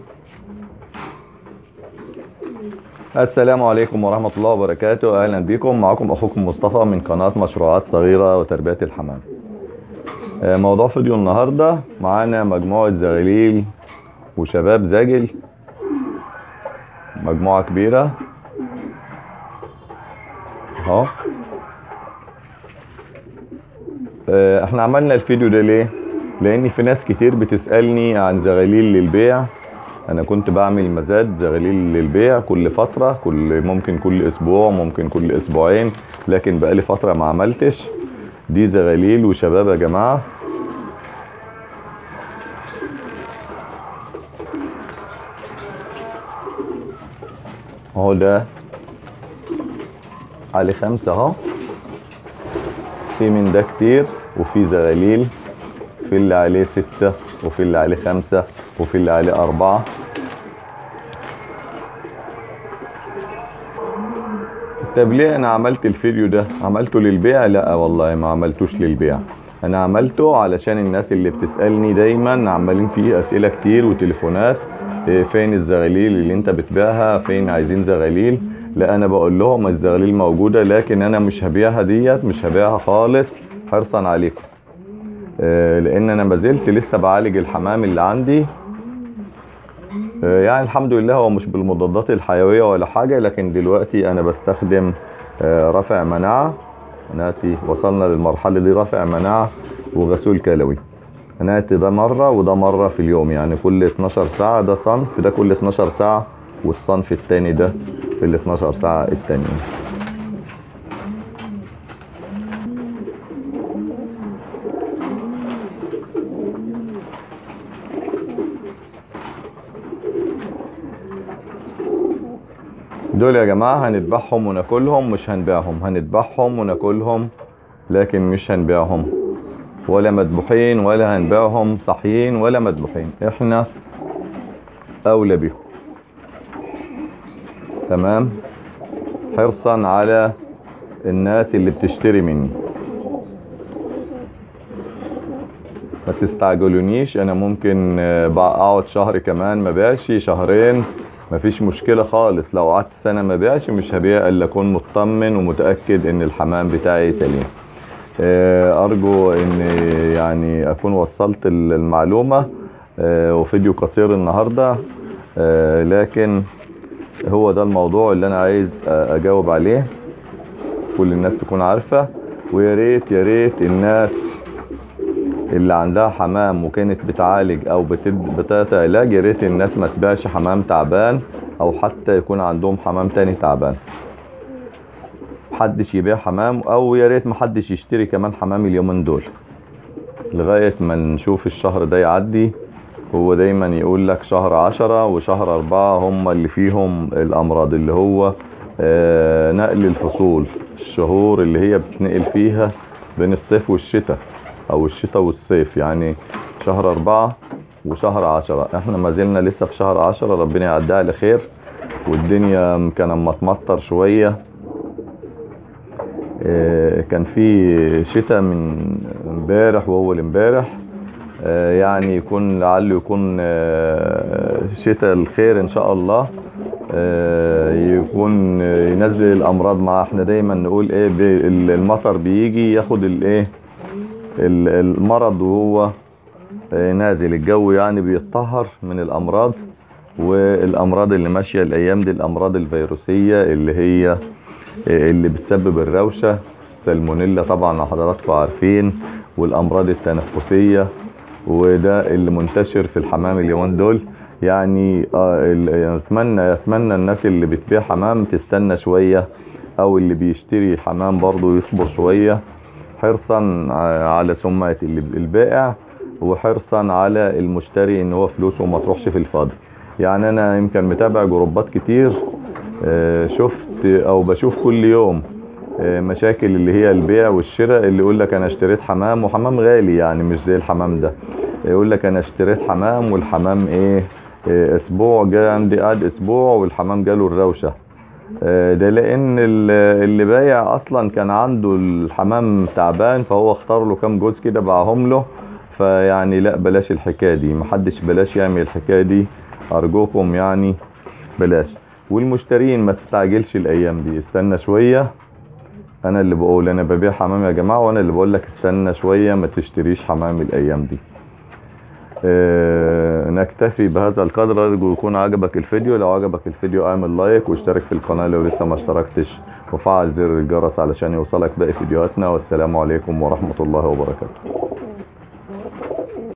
السلام عليكم ورحمة الله وبركاته أهلا بكم معكم أخوكم مصطفى من قناة مشروعات صغيرة وتربية الحمام آه، موضوع فيديو النهاردة معانا مجموعة زغاليل وشباب زاجل مجموعة كبيرة اهو آه، احنا عملنا الفيديو ده ليه لان في ناس كتير بتسألني عن زغاليل للبيع انا كنت بعمل مزاد زغاليل للبيع كل فترة كل ممكن كل اسبوع ممكن كل اسبوعين لكن بقالي فترة ما عملتش دي زغاليل وشباب يا جماعة اهو ده عليه خمسة اهو في من ده كتير وفي زغاليل في اللي عليه ستة وفي اللي عليه خمسة وفي اللي عليه أربعة طب ليه أنا عملت الفيديو ده عملته للبيع لا والله ما عملتوش للبيع أنا عملته علشان الناس اللي بتسألني دايما عمالين فيه أسئلة كتير وتليفونات إيه فين الزغاليل اللي انت بتبيعها فين عايزين زغاليل لا انا بقول لهم الزغاليل موجوده لكن انا مش هبيعها ديت مش هبيعها خالص حرصا عليكم آه، لان انا ما زلت لسه بعالج الحمام اللي عندي آه، يعني الحمد لله هو مش بالمضادات الحيويه ولا حاجه لكن دلوقتي انا بستخدم آه، رافع مناعه ناتي وصلنا للمرحله دي رافع مناعه وغسول كلوي ناتي ده مره وده مره في اليوم يعني كل 12 ساعه ده صنف ده كل 12 ساعه والصنف التاني ده في ال 12 ساعه التانيين دول يا جماعة هنذبحهم وناكلهم مش هنبيعهم هنذبحهم وناكلهم لكن مش هنبيعهم ولا مذبوحين ولا هنبيعهم صحيين ولا مذبوحين احنا اولى بيهم تمام حرصا على الناس اللي بتشتري مني ما تستعجلونيش انا ممكن آه، بقى اقعد شهر كمان ما بيعش شهرين مفيش مشكله خالص لو قعدت سنه ما بيعش مش هبيع الا اكون مطمن ومتاكد ان الحمام بتاعي سليم آه، ارجو ان يعني اكون وصلت المعلومه آه، وفيديو قصير النهارده آه، لكن هو ده الموضوع اللي انا عايز آه، اجاوب عليه كل الناس تكون عارفه ويا ريت يا ريت الناس اللي عندها حمام وكانت بتعالج او بتد- بتاعت علاج يا ريت الناس ما تبيعش حمام تعبان او حتى يكون عندهم حمام تاني تعبان محدش يبيع حمام او يا ريت محدش يشتري كمان حمام اليومين دول لغاية ما نشوف الشهر ده يعدي هو دايما يقول لك شهر عشرة وشهر أربعة هم اللي فيهم الأمراض اللي هو آه، نقل الفصول الشهور اللي هي بتنقل فيها بين الصيف والشتاء أو الشتاء والصيف يعني شهر أربعة وشهر عشرة احنا ما زلنا لسه في شهر عشرة ربنا يعديها على خير والدنيا كان اما تمطر شوية آه، كان في شتاء من امبارح واول امبارح آه، يعني يكون لعله يكون آه، شتاء الخير ان شاء الله آه، يكون ينزل الامراض معاه احنا دايما نقول ايه بي- المطر بيجي ياخد الايه ال- المرض وهو آه، نازل الجو يعني بيتطهر من الامراض والامراض اللي ماشيه الايام دي الامراض الفيروسيه اللي هي آه، اللي بتسبب الروشه السالمونيلا طبعا حضراتكم عارفين والامراض التنفسيه وده اللي منتشر في الحمام اليومين دول يعني آه، ال- اتمنى اتمنى الناس اللي بتبيع حمام تستنى شويه او اللي بيشتري حمام برضو يصبر شويه حرصا ع- على سمعه اللي- البائع وحرصا على المشتري ان هو فلوسه ما تروحش في الفاضي يعني انا يمكن متابع جروبات كتير آه، شفت او بشوف كل يوم آه، مشاكل اللي هي البيع والشراء اللي يقول لك انا اشتريت حمام وحمام غالي يعني مش زي الحمام ده يقول لك انا اشتريت حمام والحمام ايه آه، اسبوع جاي عندي قعد اسبوع والحمام جاله الروشه آه، ده لان ال- اللي بايع اصلا كان عنده الحمام تعبان فهو اختار له كام جوز كده باعهم له فيعني لا بلاش الحكايه دي محدش بلاش يعمل الحكايه دي ارجوكم يعني بلاش والمشترين ما تستعجلش الايام دي استنى شويه انا اللي بقول انا ببيع حمام يا جماعه وانا اللي بقول لك استنى شويه ما تشتريش حمام الايام دي آه، نكتفي بهذا القدر ارجو يكون عجبك الفيديو لو عجبك الفيديو اعمل لايك واشترك في القناه لو لسه ما اشتركتش وفعل زر الجرس علشان يوصلك باقي فيديوهاتنا والسلام عليكم ورحمه الله وبركاته